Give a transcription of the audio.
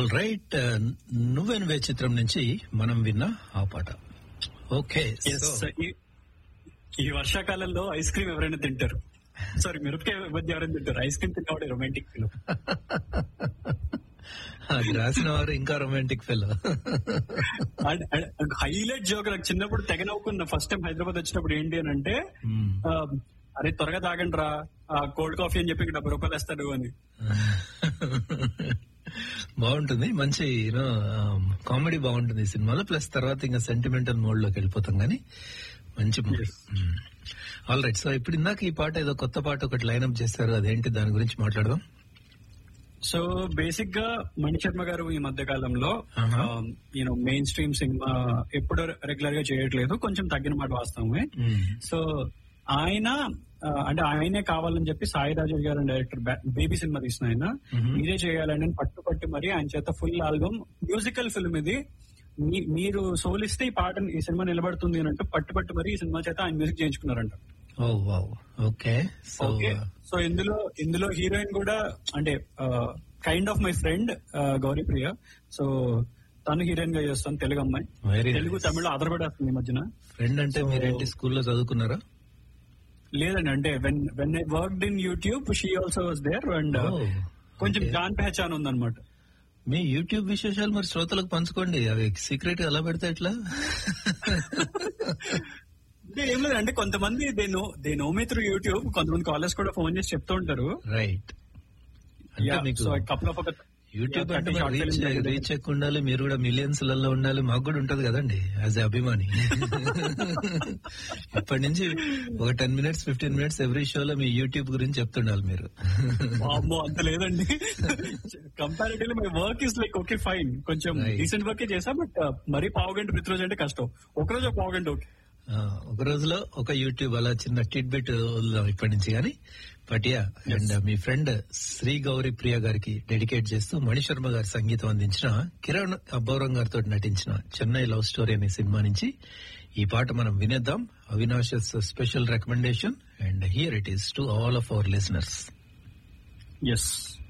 All right నువ్వెనువే చిత్రం నుంచి మనం విన్న ఆ పాట ఓకే Yes, ఈ- ఈ వర్షాకాలంలో ఐస్ క్రీమ్ ఎవరైనా తింటారు సారీ మిరపకాయ మధ్య ఎవరైనా తింటారు ఐస్ క్రీమ్ తిన్నవాడే రొమాంటిక్ ఫీల్ అది రాసిన వారు ఇంకా రొమాంటిక్ ఫెల్ హైలైట్ జోక్ నాకు చిన్నప్పుడు తెగ నవ్వుకున్న ఫస్ట్ టైం హైదరాబాద్ వచ్చినప్పుడు ఏంటి అని అంటే ఆ, అరే త్వరగా తాగండి రా కోల్డ్ కాఫీ అని చెప్పి డెబ్బై రూపాయలు వేస్తాడు అని బాగుంటుంది మంచి యూనో కామెడీ బాగుంటుంది ఈ సినిమాలో ప్లస్ తర్వాత ఇంకా సెంటిమెంటల్ మోడ్ లోకి వెళ్ళిపోతాం కానీ మంచి మూవీ ఆల్ రైట్ సో ఇప్పుడు ఇందాక ఈ పాట ఏదో కొత్త పాట ఒకటి లైన్అప్ చేశారు అదేంటి దాని గురించి మాట్లాడదాం సో బేసిక్ గా మణి శర్మ గారు ఈ మధ్య కాలంలో Uh-huh. You know mainstream cinema ఎప్పుడు రెగ్యులర్ గా చేయట్లేదు కొంచెం తగ్గిన మాట వాస్తవమే సో ఆయన ఆ, అంటే ఆయనే కావాలని చెప్పి సాయి రాజు గారు డైరెక్టర్ బేబీ సినిమా తీసిన ఆయన Mhm. మీరే చేయాలని అని పట్టు పట్టి మరి ఆయన చేత ఫుల్ ఆల్బమ్ మ్యూజికల్ ఫిల్మ్ ఇది మీ- మీరు సోలిస్తే ఈ పాట ఈ సినిమా నిలబడుతుంది అని అంటూ పట్టు పట్టు మరి ఈ సినిమా చేత ఆయన మ్యూజిక్ చేయించుకున్నారంట oh wow okay so okay so ఇందులో ఇందులో హీరోయిన్ కూడా అంటే kind of my friend Gauri Priya so తను హీరోయిన్ గా చేస్తాను తెలుగు అమ్మాయి వెరీ తెలుగు తమిళ ఆధారపడేస్తుంది ఈ మధ్యన ఫ్రెండ్ అంటే So- మీరేంటి స్కూల్లో చదువుకున్నారా లేదండి అంటే when when I worked in YouTube she also was there and Oh, కొంచెం okay. జాన్ పెహచాన్ ఉందన్నమాట మీ యూట్యూబ్ విశేషాలు మరి శ్రోతలకు పంచుకోండి అవి సీక్రెట్ ఎలా పెడితే ఎట్లా అంటే ఏం లేదు అంటే కొంతమంది they know they know me through YouTube కొంతమంది కాలేజ్ కూడా ఫోన్ చేసి చెప్తూ ఉంటారు రైట్ అంటే మీకు సో కపుల్ ఆఫ్ ఒక యూట్యూబ్ Yeah, అంటే 30 short రీచ్ films రీచ్ ఎక్కువ ఉండాలి మీరు కూడా మిలియన్స్ లలో ఉండాలి మాకు కూడా ఉంటది కదండి యాజ్ ఎ అభిమాని ఇప్పటి నుంచి ఒక ten minutes fifteen minutes every షోలో మీ యూట్యూబ్ గురించి చెప్తుండాలి మీరు అమ్మో అంత లేదండి comparatively my work is like okay fine కొంచెం Right. డీసెంట్ వర్కే చేసా బట్ మరీ పావు గంట ప్రతి రోజు అంటే కష్టం ఒక రోజు ఒక పావు గంట ఓకే ఆ, ఒక రోజులో ఒక యూట్యూబ్ అలా చిన్న టిట్ బిట్ వదులుదాం ఇప్పటి నుంచి కానీ బట్ యా అండ్ మీ ఫ్రెండ్ శ్రీ గౌరీ ప్రియ గారికి డెడికేట్ చేస్తూ మణిశర్మ గారి సంగీతం అందించిన కిరణ్ అబ్బౌరం గారితో నటించిన చెన్నై లవ్ స్టోరీ అనే సినిమా నుంచి ఈ పాట మనం వినేద్దాం Avinash special recommendation and here it is to all of our listeners yes